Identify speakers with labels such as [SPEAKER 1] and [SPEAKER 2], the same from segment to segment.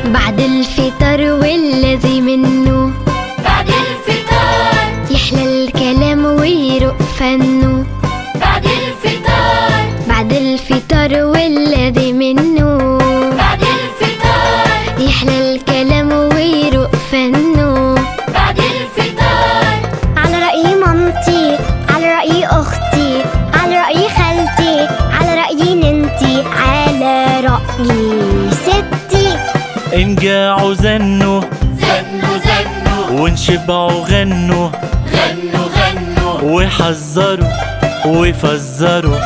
[SPEAKER 1] بعد الفطار والذي منه
[SPEAKER 2] بعد الفطار
[SPEAKER 1] يحلى الكلام ويروق فنه
[SPEAKER 2] بعد الفطار
[SPEAKER 1] بعد الفطار والذي منه
[SPEAKER 2] بعد الفطار
[SPEAKER 1] يحلى الكلام ويروق فنه
[SPEAKER 2] بعد الفطار
[SPEAKER 1] على رأي مامتي على رأي أختي على رأي خالتي على رأيي ننتي على رأيي ستي
[SPEAKER 3] إن جاعوا زنوا
[SPEAKER 2] زنوا زنوا
[SPEAKER 3] وإن شبعوا غنوا
[SPEAKER 2] غنوا غنوا
[SPEAKER 3] وحذروا وفزروا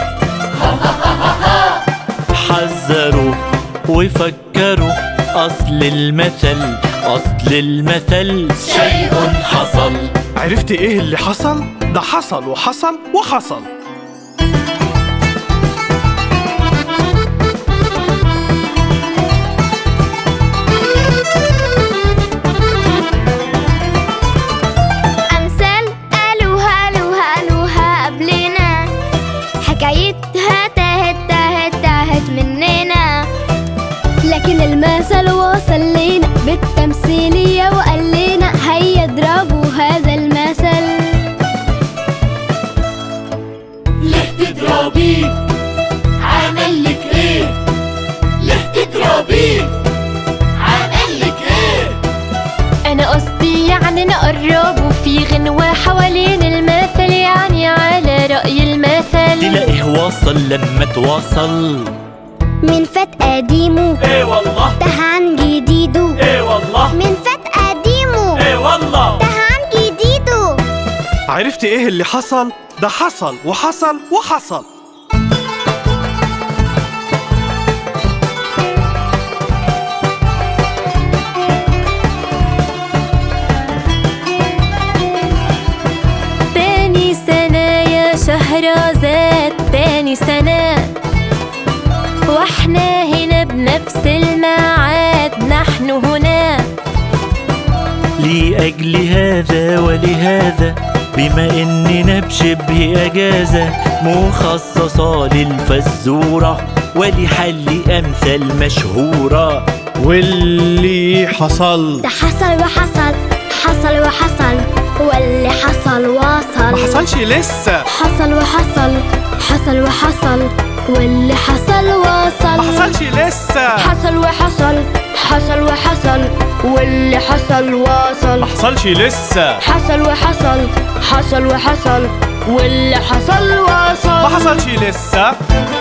[SPEAKER 3] حذروا وفكروا أصل المثل أصل المثل
[SPEAKER 2] شيء حصل
[SPEAKER 4] عرفت ايه اللي حصل؟ ده حصل وحصل وحصل
[SPEAKER 1] أمثال قالوها قالوها قالوها قبلنا حكايتها تاهت تاهت تاهت مننا لكن المثل وصل لنا بالتمثيلية وقال لنا هيا اضربوا هذا المثل
[SPEAKER 2] ليه تضربيه عمل لك ايه ليه تضربيه عمل لك ايه
[SPEAKER 5] أنا قصدي يعني نقرب وفي غنوة حوالين المثل يعني على رأي المثل
[SPEAKER 3] تلاقيه واصل لما تواصل
[SPEAKER 1] من فات قديمه
[SPEAKER 3] ايه والله
[SPEAKER 1] ده عن جديده
[SPEAKER 3] ايه والله
[SPEAKER 1] من فات قديمه
[SPEAKER 3] ايه والله
[SPEAKER 1] ده عن جديده
[SPEAKER 4] عرفت ايه اللي حصل؟ ده حصل وحصل وحصل
[SPEAKER 5] تاني سنة يا شهرزاد تاني سنة واحنا هنا بنفس الميعاد نحن هنا
[SPEAKER 3] لأجل هذا ولهذا بما إننا بشبه أجازة مخصصة للفزورة ولحل أمثال مشهورة
[SPEAKER 4] واللي حصل
[SPEAKER 1] ده حصل وحصل حصل وحصل واللي حصل
[SPEAKER 4] ما
[SPEAKER 1] وصل
[SPEAKER 4] حصلش لسه
[SPEAKER 1] حصل وحصل حصل وحصل واللي حصل
[SPEAKER 4] ما
[SPEAKER 1] وصل
[SPEAKER 4] حصلش لسه
[SPEAKER 1] حصل وحصل حصل وحصل واللي حصل وصل
[SPEAKER 4] ما حصلش لسه
[SPEAKER 1] حصل وحصل حصل وحصل واللي حصل وصل
[SPEAKER 4] ما حصلش لسه